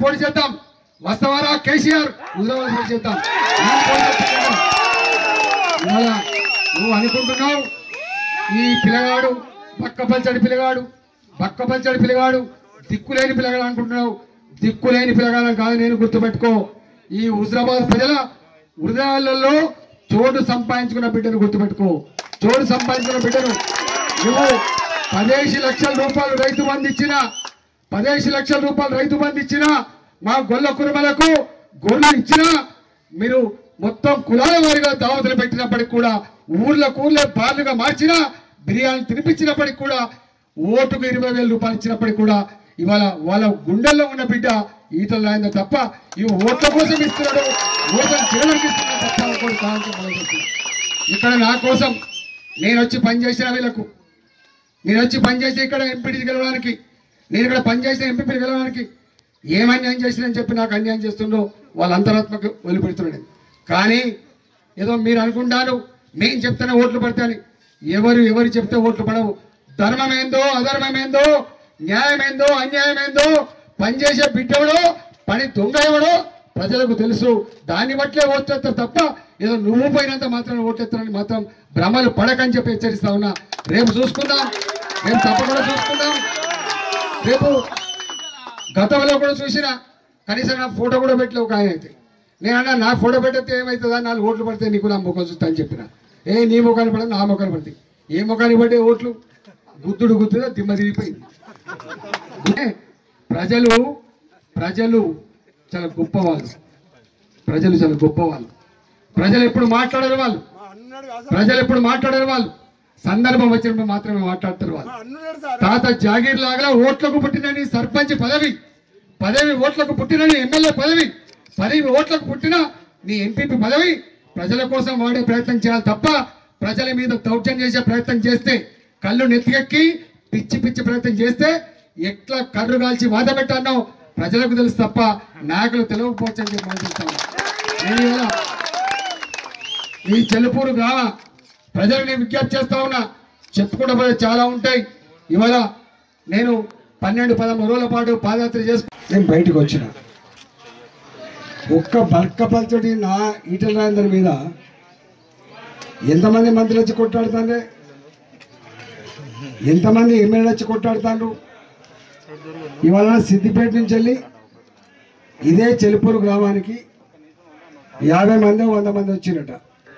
పోటీ చేద్దాం వస్తావారా కేసీఆర్ హుజరాబాద్ పోటీ చేద్దాం నేను పోటీ చేస్తాను. ఇవాళ నువ్వు అనుకుంటున్నావు ఈ పిల్లగాడు బక్కపల్చడి పిల్లగాడు బక్కపల్చడి పిల్లగాడు దిక్కులేని పిల్లగాడు అనుకుంటున్నావు దిక్కులేని పిల్లగాడు కాదు నేను గుర్తుపెట్టుకో ఈ హుజరాబాద్ ప్రజల హృదయాలలో చోటు సంపాదించుకున్న బిడ్డను గుర్తుపెట్టుకో చోటు సంపాదించుకున్న బిడ్డను నువ్వు పదేసి లక్షల రూపాయలు రైతు బంధు ఇచ్చిన పదేసి లక్షల రూపాయలు రైతు బంధు ఇచ్చిన మా గొల్ల కురుమలకు గొర్రెలు ఇచ్చిన మీరు మొత్తం కులాల వారిగా దావతులు పెట్టినప్పటికి కూడా ఊర్ల ఊర్లే బార్లుగా మార్చినా బిర్యానీ తినిపించినప్పటికి కూడా ఓటుకు ఇరవై వేల రూపాయలు ఇచ్చినప్పటికి కూడా ఇవాళ వాళ్ళ గుండెల్లో ఉన్న బిడ్డ ఈతలు రాయిందో తప్ప ఈ ఓట్ల కోసం ఇస్తున్నాడు ఓట్లను తినడానికి ఇస్తున్నాడు తప్ప ఇంకోటి కావాల్సిన పని లేదు. ఇక్కడ నా కోసం నేను వచ్చి పనిచేసిన వీళ్ళకు నేను వచ్చి పనిచేసి ఇక్కడ ఎంపీటీ గెలవడానికి నేను ఇక్కడ పనిచేసిన ఎంపీ గెలవడానికి ఏం అన్యాయం చేసినని చెప్పి నాకు అన్యాయం చేస్తుండో వాళ్ళ అంతరాత్మకు వదిలిపెడుతున్నాడు నేను. కానీ ఏదో మీరు అనుకుంటారు మేము చెప్తేనే ఓట్లు పడతాయని ఎవరు ఎవరు చెప్తే ఓట్లు పడవు ధర్మం ఏందో అధర్మం ఏందో న్యాయం ఏందో అన్యాయం ఏందో పనిచేసే బిడ్డెవడో పని దొంగ ఎవడో ప్రజలకు తెలుసు దాన్ని బట్లే ఓట్లేస్తారు తప్ప ఏదో నువ్వు పోయినంత మాత్రం ఓట్లేస్తారని మాత్రం భ్రమలు పడకని చెప్పి హెచ్చరిస్తా ఉన్నా రేపు చూసుకుందాం రేపు తప్పకుండా చూసుకుందాం రేపు గతంలో కూడా చూసిన కనీసం నా ఫోటో కూడా పెట్టలే ఒక ఆయన అయితే నేను అన్నా నా ఫోటో పెట్టితే ఏమవుతుందా నాలుగు ఓట్లు పడితే నీకు నా ముఖం చూస్తా అని చెప్పిన ఏ నీ ముఖాన్ని పడదు నా ముఖాన్ని పడుతుంది ఏ ముఖాన్ని పడే ఓట్లు గుద్దుడు గుద్దుదా దిమ్మ తిరిగిపోయింది ఏ, ప్రజలు ప్రజలు చాలా గొప్పవాళ్ళు ప్రజలు చాలా గొప్పవాళ్ళు ప్రజలు ఎప్పుడు మాట్లాడరు వాళ్ళు ప్రజలు ఎప్పుడు మాట్లాడరు వాళ్ళు సందర్భం వచ్చినప్పుడు మాత్రమే మాట్లాడతారు వాళ్ళు తాత జాగీర్ లాగా ఓట్లకు పుట్టినని సర్పంచ్ పదవి పదవి ఓట్లకు పుట్టినని ఎమ్మెల్యే పదవి పదవి ఓట్లకు పుట్టిన నీ ఎంపీపీ పదవి ప్రజల కోసం వాడే ప్రయత్నం చేయాలి తప్ప ప్రజల మీద దౌర్జన్యం చేసే ప్రయత్నం చేస్తే కళ్ళు నెత్తికెక్కి పిచ్చి పిచ్చి ప్రయత్నం చేస్తే ఎట్లా కర్రు కాల్చి వాద పెట్టానో ప్రజలకు తెలుసు తప్ప నాయకులు తెలియకపోవచ్చు అని చెప్పి మనం చెప్తాను నేను ఇవాళ ఈ చెలుపూరు గ్రామ ప్రజలకు నేను విజ్ఞప్తి చేస్తా ఉన్నా చెప్పుకుంటూ పోతే చాలా ఉంటాయి ఇవాళ నేను పన్నెండు పదమూడు రోజుల పాటు పాదయాత్ర చేసుకు నేను బయటకు వచ్చిన ఒక్క బల్కపల్చటి నా ఈటల రాజేందర్ మీద ఎంతమంది మంత్రులు వచ్చి కొట్టాడుతాండ్రే ఎంతమంది ఎమ్మెల్యేలు వచ్చి కొట్టాడుతాండ్రు ఇవాళ సిద్దిపేట నుంచి వెళ్ళి ఇదే చెలుపూరు గ్రామానికి యాభై మంది వంద మంది వచ్చిరట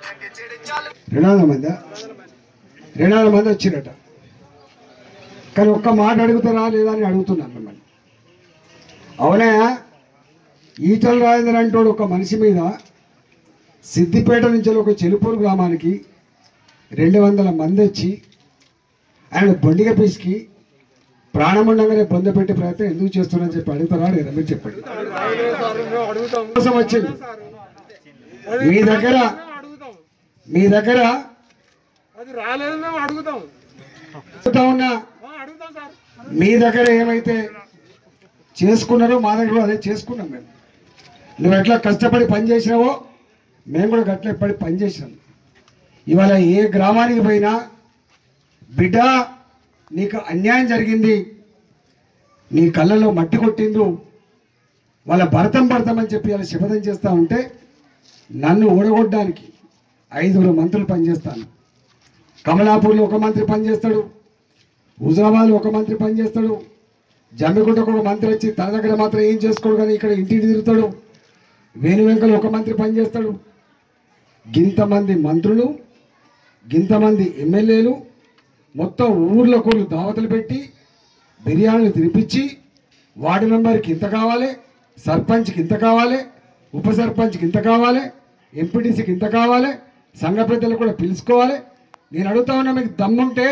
రెండు వందల మంది రెండు వందల మంది వచ్చిరట కానీ ఒక్క మాట అడుగుతారా లేదా అని అడుగుతున్నాను మిమ్మల్ని అవునా ఈటల రాజేంద్ర అంటోడు ఒక మనిషి మీద సిద్దిపేట నుంచి ఒక చెలుపూరు గ్రామానికి రెండు వందల మంది వచ్చి ఆయన బొండిగ పిసికి ప్రాణం ఉండగానే బొంద పెట్టే ప్రయత్నం ఎందుకు చేస్తున్నారని చెప్పి అడుగుతారా లేదా మీరు చెప్పండి కోసం వచ్చింది మీ దగ్గర అడుగుతాం మీ దగ్గర అది రాలేదు మేము అడుగుతాం అడుగుతా ఉన్నా ఆ, అడుగుతాం సార్ మీ దగ్గర ఏమైతే చేసుకున్నారో మా దగ్గర కూడా అదే చేసుకున్నాం మేము నువ్వు ఎట్లా కష్టపడి పని చేసినావో మేము కూడా గట్ల పడి పని చేసినాం ఇవాళ ఏ గ్రామానికి పోయినా బిడ్డ నీకు అన్యాయం జరిగింది నీ కళ్ళలో మట్టి కొట్టిండ్రు వాళ్ళ భరతం భరతం చెప్పి వాళ్ళ శపథం చేస్తూ ఉంటే నన్ను ఓడగొట్టడానికి ఐదుగురు మంత్రులు పనిచేస్తాను కమలాపూర్లో ఒక మంత్రి పనిచేస్తాడు హుజరాబాద్లో ఒక మంత్రి పనిచేస్తాడు జమ్మిగుంటకు ఒక మంత్రి వచ్చి తన దగ్గర మాత్రం ఏం చేసుకోడు కానీ ఇక్కడ ఇంటింటి తిరుగుతాడు వేణువెంకలు ఒక మంత్రి పనిచేస్తాడు గింతమంది మంత్రులు గింతమంది ఎమ్మెల్యేలు మొత్తం ఊర్లో కూర్లు దావతలు పెట్టి బిర్యానీలు తినిపించి వార్డు మెంబర్కి ఇంత కావాలి సర్పంచ్కి ఇంత కావాలి ఉప సర్పంచ్కి ఇంత కావాలి ఎంపీటీసీకి ఇంత కావాలి సంఘ పెద్దలు కూడా పిలుచుకోవాలి నేను అడుగుతా ఉన్నా మీకు దమ్ముంటే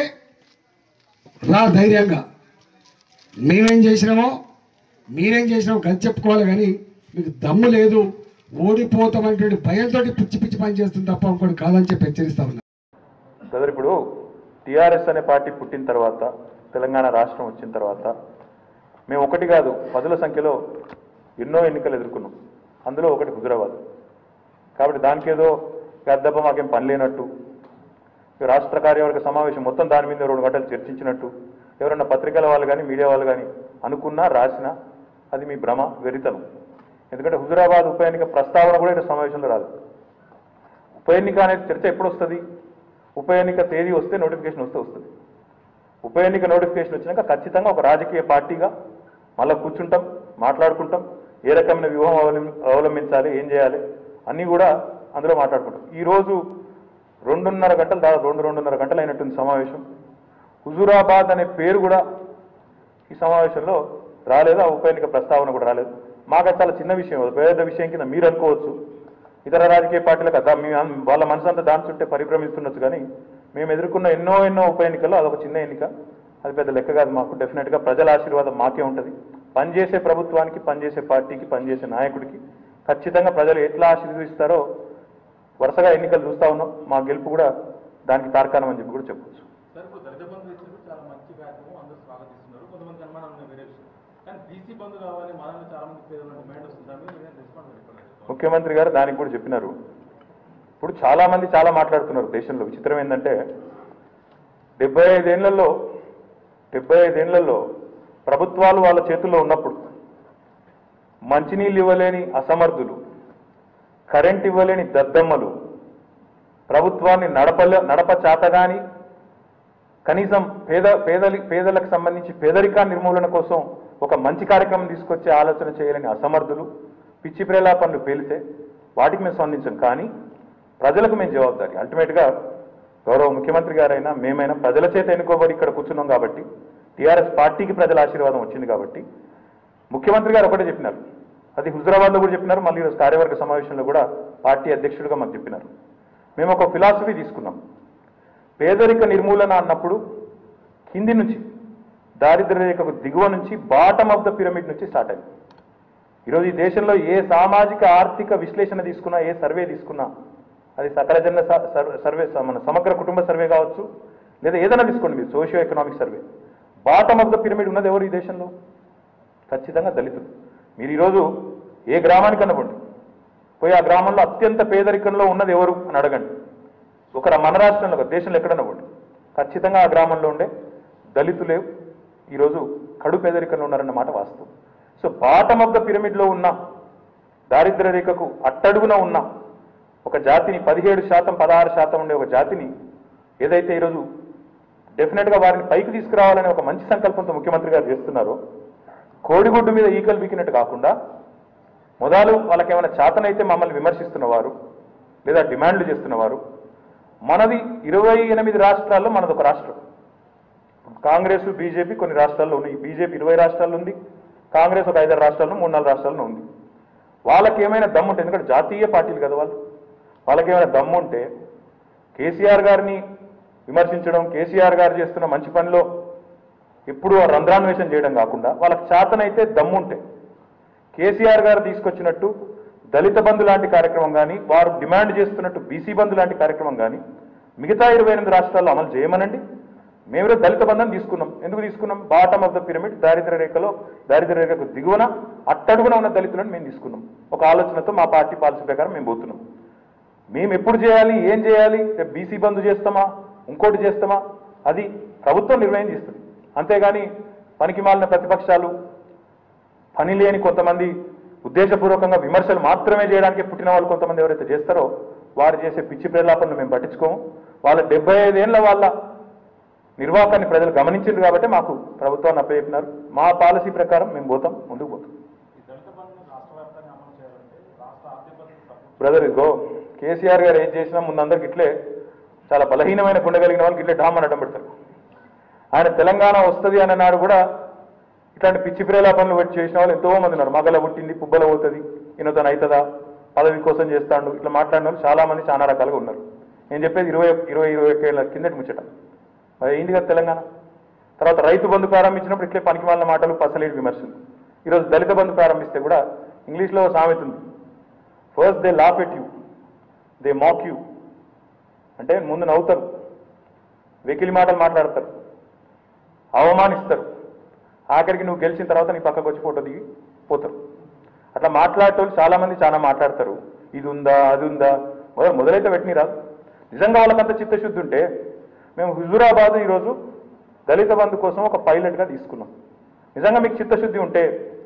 రా ధైర్యంగా మేమేం చేసినామో మీరేం చేసినామో కలిసి చెప్పుకోవాలి కానీ మీకు దమ్ము లేదు ఓడిపోతామనేటువంటి భయంతో పిచ్చి పిచ్చి పని చేస్తుంది తప్ప ఇంకోటి కాదని చెప్పి హెచ్చరిస్తా ఉన్నా బ్రదర్ ఇప్పుడు టీఆర్ఎస్ అనే పార్టీ పుట్టిన తర్వాత తెలంగాణ రాష్ట్రం వచ్చిన తర్వాత మేము ఒకటి కాదు పదుల సంఖ్యలో ఎన్నో ఎన్నికలు ఎదుర్కొన్నాం అందులో ఒకటి హుజరాబాద్ కాబట్టి దానికి ఏదో పెద్దప్ప మాకేం పని లేనట్టు ఈ రాష్ట్ర కార్యవర్గ సమావేశం మొత్తం దాని మీద రెండు గంటలు చర్చించినట్టు ఎవరన్నా పత్రికల వాళ్ళు కానీ మీడియా వాళ్ళు కానీ అనుకున్నా రాసినా అది మీ భ్రమ వెరితనం ఎందుకంటే హుజురాబాద్ ఉప ఎన్నిక ప్రస్తావన కూడా ఇక్కడ సమావేశంలో రాదు ఉప ఎన్నిక అనేది చర్చ ఎప్పుడు వస్తుంది ఉప ఎన్నిక తేదీ వస్తే నోటిఫికేషన్ వస్తే వస్తుంది ఉప ఎన్నిక నోటిఫికేషన్ వచ్చినాక ఖచ్చితంగా ఒక రాజకీయ పార్టీగా మళ్ళీ కూర్చుంటాం మాట్లాడుకుంటాం ఏ రకమైన వ్యూహం అవలం- అవలంబించాలి ఏం చేయాలి అన్నీ కూడా అందులో మాట్లాడుకుంటాం ఈరోజు రెండున్నర గంటలు దాదాపు రెండు రెండున్నర గంటలు అయినట్టుంది సమావేశం హుజూరాబాద్ అనే పేరు కూడా ఈ సమావేశంలో రాలేదు ఆ ఉప ఎన్నిక ప్రస్తావన కూడా రాలేదు మాకు అది చాలా చిన్న విషయం అది పెద్ద విషయం కింద మీరు అనుకోవచ్చు ఇతర రాజకీయ పార్టీలకు అదా మీ అన్- వాళ్ళ మనసు అంతా దాని చుట్టే పరిభ్రమిస్తుండొచ్చు కానీ మేము ఎదుర్కొన్న ఎన్నో ఎన్నో ఉప ఎన్నికల్లో అదొక చిన్న ఎన్నిక అది పెద్ద లెక్క కాదు మాకు డెఫినెట్గా ప్రజల ఆశీర్వాదం మాకే ఉంటుంది పనిచేసే ప్రభుత్వానికి పనిచేసే పార్టీకి పనిచేసే నాయకుడికి ఖచ్చితంగా ప్రజలు ఎట్లా ఆశీర్వదిస్తారో వరుసగా ఎన్నికలు చూస్తా ఉన్నాం మా గెలుపు కూడా దానికి తార్కాణం అని చెప్పి కూడా చెప్పొచ్చు సార్ ఇప్పుడు దళిత బంధు ఇచ్చారు చాలా మంచి కార్యక్రమం అందరూ స్వాగతిస్తున్నారు కొంతమంది అనుమానాలు ఉన్నాయి వేరే విషయం కానీ బీసీ బంధు కావాలి మనల్ని చాలా మంది పేదల డిమాండ్ వస్తుంది దాని మీద మీరేం రెస్పాండ్ చెప్పలేదు ముఖ్యమంత్రి గారు దానికి కూడా చెప్పినారు ఇప్పుడు చాలా మంది చాలా మాట్లాడుతున్నారు దేశంలో విచిత్రం ఏంటంటే డెబ్బై ఐదేళ్లలో డెబ్బై ఐదేళ్లలో ప్రభుత్వాలు వాళ్ళ చేతుల్లో ఉన్నప్పుడు మంచినీళ్ళు ఇవ్వలేని అసమర్థులు కరెంట్ ఇవ్వలేని దద్దమ్మలు ప్రభుత్వాన్ని నడపలే నడప చేతగాని కనీసం పేద పేదలి పేదలకు సంబంధించి పేదరికా నిర్మూలన కోసం ఒక మంచి కార్యక్రమం తీసుకొచ్చే ఆలోచన చేయలేని అసమర్థులు పిచ్చి ప్రేలాపనలు పేలితే వాటికి మేము స్పందించాం కానీ ప్రజలకు మేము జవాబుదారి అల్టిమేట్గా గౌరవ ముఖ్యమంత్రి గారైనా మేమైనా ప్రజల చేత ఎన్నుకోబడి ఇక్కడ కూర్చున్నాం కాబట్టి టీఆర్ఎస్ పార్టీకి ప్రజల ఆశీర్వాదం వచ్చింది కాబట్టి ముఖ్యమంత్రి గారు ఒకటే చెప్పినారు అది హుజరాబాద్లో కూడా చెప్పినారు మళ్ళీ ఈరోజు కార్యవర్గ సమావేశంలో కూడా పార్టీ అధ్యక్షుడిగా మాకు చెప్పినారు మేము ఒక ఫిలాసఫీ తీసుకున్నాం పేదరిక నిర్మూలన అన్నప్పుడు కింది నుంచి దారిద్ర్య రేఖకు దిగువ నుంచి బాటమ్ ఆఫ్ ద పిరమిడ్ నుంచి స్టార్ట్ అయింది ఈరోజు ఈ దేశంలో ఏ సామాజిక ఆర్థిక విశ్లేషణ తీసుకున్నా ఏ సర్వే తీసుకున్నా అది సకల జన స- సర్- సర్వే స- మన సమగ్ర కుటుంబ సర్వే కావచ్చు లేదా ఏదైనా తీసుకోండి మీరు socio economic survey bottom of the pyramid ఉన్నది ఎవరు ఈ దేశంలో ఖచ్చితంగా దళితులు మీరు ఈరోజు ఏ గ్రామానికి అనవ్వండి పోయి ఆ గ్రామంలో అత్యంత పేదరికంలో ఉన్నది ఎవరు అని అడగండి ఒక రా- మన రాష్ట్రంలో కాదు, దేశంలో ఎక్కడనవ్వండి ఖచ్చితంగా ఆ గ్రామంలో ఉండే దళితులే ఈరోజు కడు పేదరికంలో ఉన్నారన్న మాట వాస్తవం సో బాటమ్ ఆఫ్ ద పిరమిడ్లో ఉన్న దారిద్ర్య రేఖకు అట్టడుగున ఉన్న ఒక జాతిని పదిహేడు శాతం పదహారు శాతం ఉండే ఒక జాతిని ఏదైతే ఈరోజు డెఫినెట్గా వారిని పైకి తీసుకురావాలనే ఒక మంచి సంకల్పంతో ముఖ్యమంత్రి గారు చేస్తున్నారో కోడిగుడ్డు మీద ఈకలు బీకినట్టు కాకుండా మొదలు వాళ్ళకి ఏమైనా చేతనైతే మమ్మల్ని విమర్శిస్తున్నవారు లేదా డిమాండ్లు చేస్తున్నవారు మనది ఇరవై ఎనిమిది రాష్ట్రాల్లో మనది ఒక రాష్ట్రం కాంగ్రెస్ బీజేపీ కొన్ని రాష్ట్రాల్లో ఉన్నాయి బీజేపీ ఇరవై రాష్ట్రాల్లో ఉంది కాంగ్రెస్ ఒక ఐదారు రాష్ట్రాల్లో మూడు నాలుగు రాష్ట్రాల్లో ఉంది వాళ్ళకి ఏమైనా దమ్ముంటే ఎందుకంటే జాతీయ పార్టీలు కదా వాళ్ళు వాళ్ళకి ఏమైనా దమ్ముంటే కేసీఆర్ గారిని విమర్శించడం కేసీఆర్ గారు చేస్తున్న మంచి పనిలో ఎప్పుడూ రంధ్రాన్వేషణ చేయడం కాకుండా వాళ్ళకి చేతనైతే దమ్ముంటే కేసీఆర్ గారు తీసుకొచ్చినట్టు దళిత బంధు లాంటి కార్యక్రమం కానీ వారు డిమాండ్ చేస్తున్నట్టు బీసీ బంధు లాంటి కార్యక్రమం కానీ మిగతా ఇరవై ఎనిమిది రాష్ట్రాల్లో అమలు చేయమనండి మేము దళిత బంధం తీసుకున్నాం ఎందుకు తీసుకున్నాం బాటమ్ ఆఫ్ ద పిరమిడ్ దారిద్ర్య రేఖలో దారిద్ర్య రేఖకు దిగువన అట్టడుగున ఉన్న దళితులను మేము తీసుకున్నాం ఒక ఆలోచనతో మా పార్టీ పాలసీ ప్రకారం మేము పోతున్నాం మేము ఎప్పుడు చేయాలి ఏం చేయాలి రేపు బీసీ బంధు చేస్తామా ఇంకోటి చేస్తామా అది ప్రభుత్వం నిర్ణయం చేస్తుంది అంతేగాని పనికి మాలిన ప్రతిపక్షాలు పని లేని కొంతమంది ఉద్దేశపూర్వకంగా విమర్శలు మాత్రమే చేయడానికి పుట్టిన వాళ్ళు కొంతమంది ఎవరైతే చేస్తారో వారు చేసే పిచ్చి ప్రేలాపనలు మేము పట్టించుకోము వాళ్ళ డెబ్బై ఐదేళ్ల వాళ్ళ నిర్వాహకాన్ని ప్రజలు గమనించారు కాబట్టి మాకు ప్రభుత్వాన్ని అప్పచెప్పినారు మా పాలసీ ప్రకారం మేము పోతాం ముందుకు పోతాం ఈ దళిత బంధుని రాష్ట్ర వ్యాప్తంగా అమలు చేయాలంటే రాష్ట్ర ఆర్థిక పరిస్థితి సపోర్ట్ బ్రదర్ ఇగో కేసీఆర్ గారు ఏం చేసినా ముందందరికి ఇట్లే చాలా బలహీనమైన గుండె కలిగిన వాళ్ళకి ఇట్లే డామ్ అని అడ్డం పెడతారు ఆయన తెలంగాణ వస్తుంది అన్న నాడు కూడా ఇట్లాంటి పిచ్చి ప్రేలాపనలు పెట్టి చేసిన వాళ్ళు ఎంతో మంది ఉన్నారు మగల పుట్టింది పుబ్బల పోతుంది ఈయనతో అవుతుందా పదవి కోసం చేస్తాడు ఇట్లా మాట్లాడిన వాళ్ళు చాలా మంది చాలా రకాలుగా ఉన్నారు నేను చెప్పేది ఇరవై ఇరవై ఇరవై ఒక్క ఏళ్ళ కిందటి ముచ్చట మరి అయింది కదా తెలంగాణ తర్వాత రైతు బంధు ప్రారంభించినప్పుడు ఇట్లే పనికి మాలిన మాటలు పసలేని విమర్శలు ఈరోజు దళిత బంధు ప్రారంభిస్తే కూడా ఇంగ్లీష్లో ఓ సామెత ఉంది first they laugh at you they mock you అంటే ముందు నవ్వుతారు వెకిలి మాటలు మాట్లాడతారు అవమానిస్తారు ఆఖరికి నువ్వు గెలిచిన తర్వాత నీ పక్కకు వచ్చి ఫోటో దిగి పోతారు అట్లా మాట్లాడేటోళ్ళు చాలా మంది చాలా మాట్లాడతారు ఇది ఉందా అది ఉందా మొదలు మొదలైతే పెట్టిన రాదు నిజంగా వాళ్ళకంత చిత్తశుద్ధి ఉంటే మేము హుజూరాబాద్ ఈరోజు దళిత బంధు కోసం ఒక పైలట్గా తీసుకున్నాం నిజంగా మీకు చిత్తశుద్ధి ఉంటే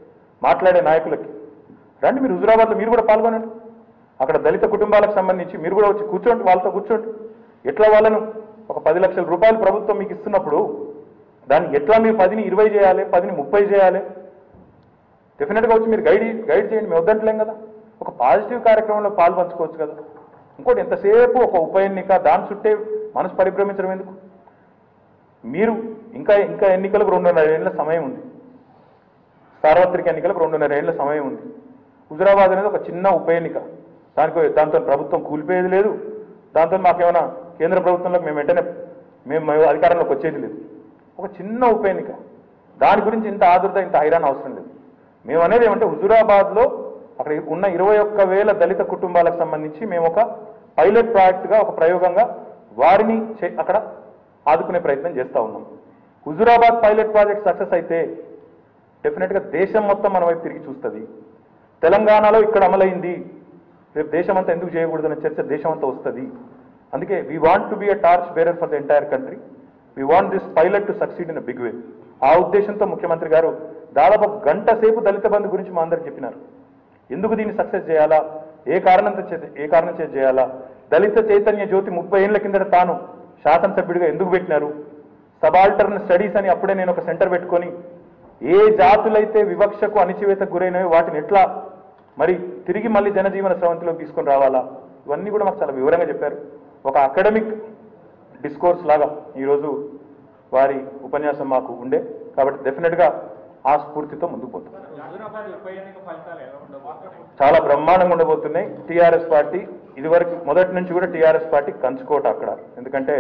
మాట్లాడే నాయకులకి రండి మీరు హుజురాబాద్లో మీరు కూడా పాల్గొనండి అక్కడ దళిత కుటుంబాలకు సంబంధించి మీరు కూడా వచ్చి కూర్చోండి వాళ్ళతో కూర్చోండి ఎట్లా వాళ్ళను ఒక పది లక్షల రూపాయలు ప్రభుత్వం మీకు ఇస్తున్నప్పుడు దాన్ని ఎట్లా మీరు పదిని ఇరవై చేయాలి పదిని ముప్పై చేయాలి డెఫినెట్గా వచ్చి మీరు గైడ్ గైడ్ చేయండి మేము వద్దంటలేం కదా ఒక పాజిటివ్ కార్యక్రమంలో పాలు పంచుకోవచ్చు కదా ఇంకోటి ఎంతసేపు ఒక ఉప ఎన్నిక దాని చుట్టే మనసు పరిభ్రమించడం ఎందుకు మీరు ఇంకా ఇంకా ఎన్నికలకు రెండున్నర ఏళ్ళ సమయం ఉంది సార్వత్రిక ఎన్నికలకు రెండున్నర ఏళ్ల సమయం ఉంది హుజురాబాద్ అనేది ఒక చిన్న ఉప ఎన్నిక దానికి దాంతో ప్రభుత్వం కూలిపోయేది లేదు దాంతో మాకేమైనా కేంద్ర ప్రభుత్వంలోకి మేము వెంటనే మేము మేము అధికారంలోకి వచ్చేది లేదు ఒక చిన్న ఉప ఎన్నిక దాని గురించి ఇంత ఆదుర్ద ఇంత హైరాణ అవసరం లేదు మేము అనేది ఏమంటే హుజురాబాద్లో అక్కడ ఉన్న ఇరవై ఒక్క వేల దళిత కుటుంబాలకు సంబంధించి మేము ఒక పైలట్ ప్రాజెక్టుగా ఒక ప్రయోగంగా వారిని చే- అక్కడ ఆదుకునే ప్రయత్నం చేస్తూ ఉన్నాం హుజురాబాద్ పైలట్ ప్రాజెక్ట్ సక్సెస్ అయితే డెఫినెట్గా దేశం మొత్తం మన వైపు తిరిగి చూస్తుంది తెలంగాణలో ఇక్కడ అమలైంది రేపు దేశం అంతా ఎందుకు చేయకూడదనే చర్చ దేశం అంతా వస్తుంది అందుకే we want to be a torch bearer for the entire country we want this pilot to succeed in a big way ఆ ఉద్దేశంతో ముఖ్యమంత్రి గారు దాదాపు ఒక గంట సేపు దళిత బంధు గురించి మా అందరికి చెప్పినారు ఎందుకు దీన్ని సక్సెస్ చేయాలా ఏ కారణంతో చే- ఏ కారణం చేత చేయాలా దళిత చైతన్య జ్యోతి ముప్పై ఏళ్ల కిందట తాను శాసనసభ్యుడిగా ఎందుకు పెట్టినారు సబాల్టర్న్ స్టడీస్ అని అప్పుడే నేను ఒక సెంటర్ పెట్టుకొని ఏ జాతులైతే వివక్షకు అణిచివేతకు గురైనవి వాటిని ఎట్లా మరి తిరిగి మళ్ళీ జనజీవన స్రవంతిలోకి తీసుకొని రావాలా ఇవన్నీ కూడా మాకు చాలా వివరంగా చెప్పారు ఒక అకాడమిక్ డిస్కోర్స్ లాగా ఈరోజు వారి ఉపన్యాసం మాకు ఉండే కాబట్టి డెఫినెట్గా ఆ స్ఫూర్తితో ముందుకు పోతాం హుజురాబాద్ ఉప ఎన్నిక ఫలితాలు ఎలా ఉండవు చాలా బ్రహ్మాండంగా ఉండబోతున్నాయి టీఆర్ఎస్ పార్టీ ఇదివరకు మొదటి నుంచి కూడా టీఆర్ఎస్ పార్టీ కంచుకోట అక్కడ ఎందుకంటే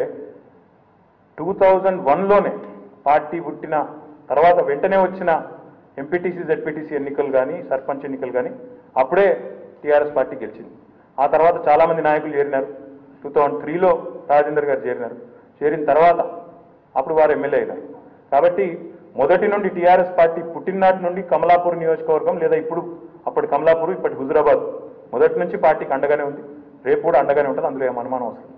టూ థౌజండ్ వన్లోనే పార్టీ పుట్టిన తర్వాత వెంటనే వచ్చిన ఎంపీటీసీ జెడ్పీటీసీ ఎన్నికలు కానీ సర్పంచ్ ఎన్నికలు కానీ అప్పుడే టీఆర్ఎస్ పార్టీ గెలిచింది ఆ తర్వాత చాలామంది నాయకులు చేరినారు టూ థౌజండ్ త్రీలో రాజేందర్ గారు చేరినారు చేరిన తర్వాత అప్పుడు వారు ఎమ్మెల్యే అయినారు కాబట్టి మొదటి నుండి టీఆర్ఎస్ పార్టీ పుట్టిననాటి నుండి కమలాపూర్ నియోజకవర్గం లేదా ఇప్పుడు అప్పటి కమలాపూర్ ఇప్పటి హుజురాబాద్ మొదటి నుంచి పార్టీకి అండగానే ఉంది రేపు కూడా అండగానే ఉంటుంది అందులో ఏం అనుమానం అవసరం లేదు.